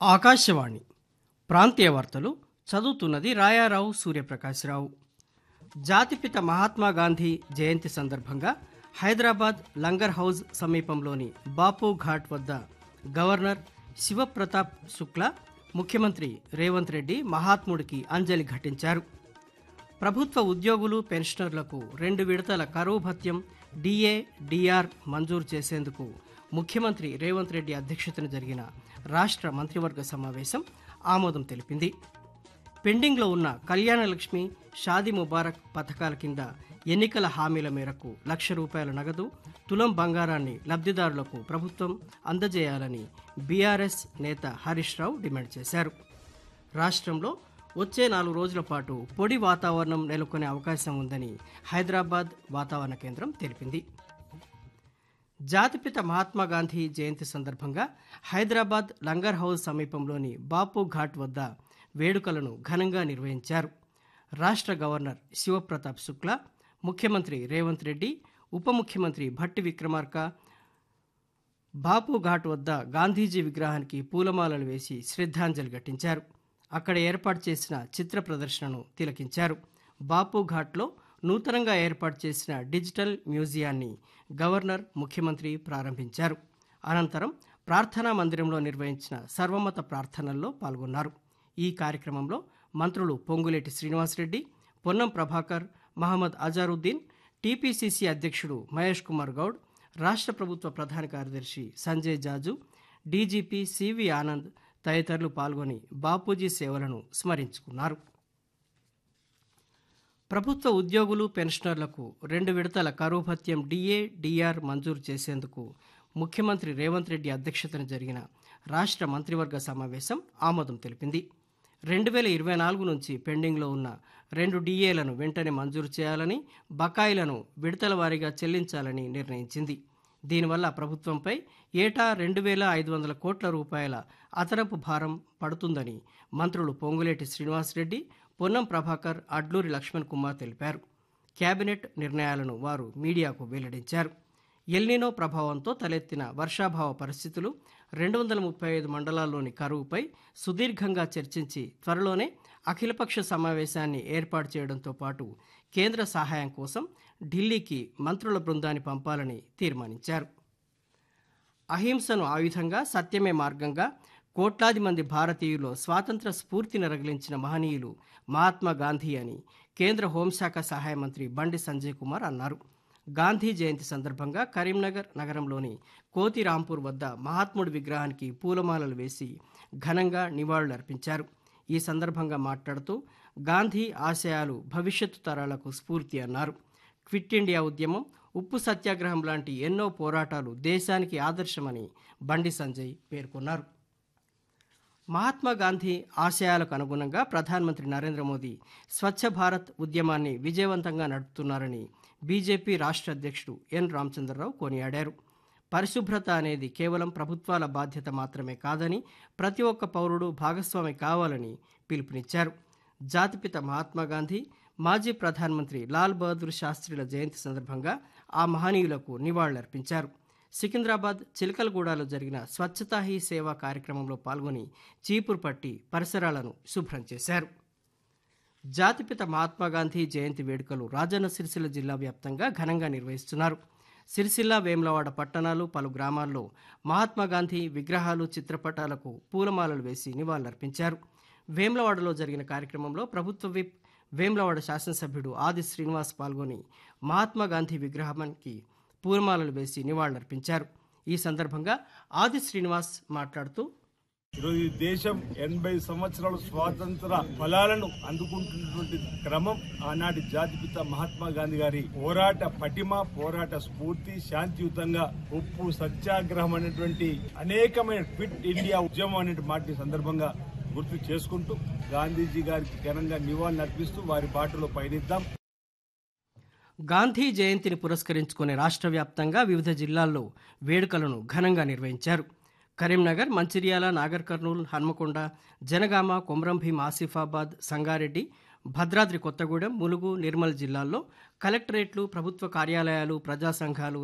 ఆకాశవాణి ప్రాంతీయ వార్తలు చదువుతున్నది రాయారావు సూర్యప్రకాశ్రావు జాతిపిత మహాత్మా గాంధీ జయంతి సందర్భంగా హైదరాబాద్ లంగర్ హౌజ్ సమీపంలోని బాపు ఘాట్ వద్ద గవర్నర్ శివప్రతాప్ శుక్లా ముఖ్యమంత్రి రేవంత్ రెడ్డి మహాత్ముడికి అంజలి ఘటించారు ప్రభుత్వ ఉద్యోగులు పెన్షనర్లకు రెండు విడతల కరువు భత్యం డిఏ డిఆర్ మంజూరు చేసేందుకు ముఖ్యమంత్రి రేవంత్ రెడ్డి అధ్యక్షతన జరిగిన రాష్ట్ర మంత్రివర్గ సమావేశం ఆమోదం తెలిపింది పెండింగ్లో ఉన్న కళ్యాణ లక్ష్మి షాదీ ముబారక్ పథకాల కింద ఎన్నికల హామీల మేరకు లక్ష రూపాయల నగదు తులం బంగారాన్ని లబ్ధిదారులకు ప్రభుత్వం అందజేయాలని బీఆర్ఎస్ నేత హరీష్ రావు డిమాండ్ చేశారు రాష్ట్రంలో వచ్చే నాలుగు రోజుల పాటు పొడి వాతావరణం నెలకొనే అవకాశం ఉందని హైదరాబాద్ వాతావరణ కేంద్రం తెలిపింది జాతిపిత మహాత్మా గాంధీ జయంతి సందర్భంగా హైదరాబాద్ లంగర్ హౌస్ సమీపంలోని బాపు ఘాట్ వద్ద వేడుకలను ఘనంగా నిర్వహించారు రాష్ట్ర గవర్నర్ శివప్రతాప్ శుక్లా ముఖ్యమంత్రి రేవంత్ రెడ్డి ఉప ముఖ్యమంత్రి భట్టి విక్రమార్క బాపు ఘాట్ వద్ద గాంధీజీ విగ్రహానికి పూలమాలలు వేసి శ్రద్ధాంజలి ఘటించారు అక్కడ ఏర్పాటు చేసిన చిత్ర ప్రదర్శనను తిలకించారు బాపు ఘాట్లో నూతనంగా ఏర్పాటు చేసిన డిజిటల్ మ్యూజియాన్ని గవర్నర్ ముఖ్యమంత్రి ప్రారంభించారు అనంతరం ప్రార్థనా మందిరంలో నిర్వహించిన సర్వమత ప్రార్థనల్లో పాల్గొన్నారు ఈ కార్యక్రమంలో మంత్రులు పొంగులేటి శ్రీనివాసరెడ్డి పొన్నం ప్రభాకర్ మహమ్మద్ అజారుద్దీన్ టీపీసీసీ అధ్యక్షుడు మహేష్ కుమార్ గౌడ్ రాష్ట్ర ప్రభుత్వ ప్రధాన కార్యదర్శి సంజయ్ జాజు డీజీపీ సివి ఆనంద్ తదితరులు పాల్గొని బాపూజీ సేవలను స్మరించుకున్నారు ప్రభుత్వ ఉద్యోగులు పెన్షనర్లకు రెండు విడతల కరువు భత్యం డిఏ డిఆర్ మంజూరు చేసేందుకు ముఖ్యమంత్రి రేవంత్ రెడ్డి అధ్యక్షతన జరిగిన రాష్ట్ర మంత్రివర్గ సమావేశం ఆమోదం తెలిపింది రెండు వేల ఇరవై నాలుగు నుంచి పెండింగ్లో ఉన్న రెండు డిఏలను వెంటనే మంజూరు చేయాలని బకాయిలను విడతల వారీగా చెల్లించాలని నిర్ణయించింది దీనివల్ల ప్రభుత్వంపై ఏటా రెండు వేల ఐదు వందల కోట్ల రూపాయల అదనపు భారం పడుతుందని మంత్రులు పొంగులేటి శ్రీనివాసరెడ్డి పొన్నం ప్రభాకర్ అడ్లూరి లక్ష్మణ్ కుమార్ తెలిపారు కేబినెట్ నిర్ణయాలను వారు మీడియాకు వెల్లడించారు ఎల్నినో ప్రభావంతో తలెత్తిన వర్షాభావ పరిస్థితులు రెండు వందల ముప్పై ఐదు మండలాల్లోని కరువుపై సుదీర్ఘంగా చర్చించి త్వరలోనే అఖిలపక్ష సమావేశాన్ని ఏర్పాటు చేయడంతో పాటు కేంద్ర సహాయం కోసం ఢిల్లీకి మంత్రుల బృందాన్ని పంపాలని తీర్మానించారు అహింసను ఆయుధంగా సత్యమే మార్గంగా కోట్లాది మంది భారతీయులు స్వాతంత్ర స్ఫూర్తిని రగిలించిన మహనీయులు మహాత్మా గాంధీ అని కేంద్ర హోంశాఖ సహాయ మంత్రి బండి సంజయ్ కుమార్ అన్నారు గాంధీ జయంతి సందర్భంగా కరీంనగర్ నగరంలోని కోతి రాంపూర్ వద్ద మహాత్ముడి విగ్రహానికి పూలమాలలు వేసి ఘనంగా నివాళులర్పించారు ఈ సందర్భంగా మాట్లాడుతూ గాంధీ ఆశయాలు భవిష్యత్తు తరాలకు స్ఫూర్తి అన్నారు క్విట్ ఇండియా ఉద్యమం ఉప్పు సత్యాగ్రహం లాంటి ఎన్నో పోరాటాలు దేశానికి ఆదర్శమని బండి సంజయ్ పేర్కొన్నారు మహాత్మా గాంధీ ఆశయాలకు అనుగుణంగా ప్రధానమంత్రి నరేంద్ర మోదీ స్వచ్ఛ భారత్ ఉద్యమాన్ని విజయవంతంగా నడుపుతున్నారని బీజేపీ రాష్ట్ర అధ్యక్షుడు ఎన్ రామచంద్రరావు కొనియాడారు పరిశుభ్రత అనేది కేవలం ప్రభుత్వాల బాధ్యత మాత్రమే కాదని ప్రతి ఒక్క పౌరుడు భాగస్వామి కావాలని పిలుపునిచ్చారు జాతిపిత మహాత్మా గాంధీ మాజీ ప్రధానమంత్రి లాల్ బహదూర్ శాస్త్రిల జయంతి సందర్భంగా ఆ మహనీయులకు నివాళులర్పించారు సికింద్రాబాద్ చిలకలగూడలో జరిగిన స్వచ్ఛతా హీ సేవా కార్యక్రమంలో పాల్గొని చీపురు పట్టి పరిసరాలను శుభ్రం చేశారు జాతిపిత మహాత్మా గాంధీ జయంతి వేడుకలు రాజన్న సిరిసిల్ల జిల్లా వ్యాప్తంగా ఘనంగా నిర్వహిస్తున్నారు సిరిసిల్ల వేములవాడ పట్టణాలు పలు గ్రామాల్లో మహాత్మా గాంధీ విగ్రహాలు చిత్రపటాలకు పూలమాలలు వేసి నివాళులర్పించారు వేములవాడలో జరిగిన కార్యక్రమంలో ప్రభుత్వ విప్ వేములవాడ శాసనసభ్యుడు ఆది శ్రీనివాస్ పాల్గొని మహాత్మా గాంధీ విగ్రహానికి పూలమాలలు వేసి నివాళులర్పించారు ఈ సందర్భంగా ఆది శ్రీనివాస్ మాట్లాడుతూ ఈరోజు ఈ దేశం ఎనభై సంవత్సరాల స్వాతంత్ర ఫలాలను అందుకుంటున్నటువంటి క్రమం ఆనాటి జాతిపిత మహాత్మా గాంధీ గారి పోరాట పటిమ పోరాట స్ఫూర్తి శాంతియుతంగా ఉప్పు సత్యాగ్రహం అనేటువంటి అనేకమైన ఫిట్ ఇండియా ఉద్యమం అనే మాట సందర్భంగా గుర్తు చేసుకుంటూ గాంధీజీ గారికి ఘనంగా నివాళులు అర్పిస్తూ వారి బాటలో పయనిద్దాం గాంధీ జయంతిని పురస్కరించుకుని రాష్ట్ర వ్యాప్తంగా వివిధ జిల్లాల్లో వేడుకలను ఘనంగా నిర్వహించారు కరీంనగర్ మంచిర్యాల నాగర్ కర్నూల్ హన్మకొండ జనగామ కొమరంభీం ఆసిఫాబాద్ సంగారెడ్డి భద్రాద్రి కొత్తగూడెం ములుగు నిర్మల్ జిల్లాల్లో కలెక్టరేట్లు ప్రభుత్వ కార్యాలయాలు ప్రజా సంఘాలు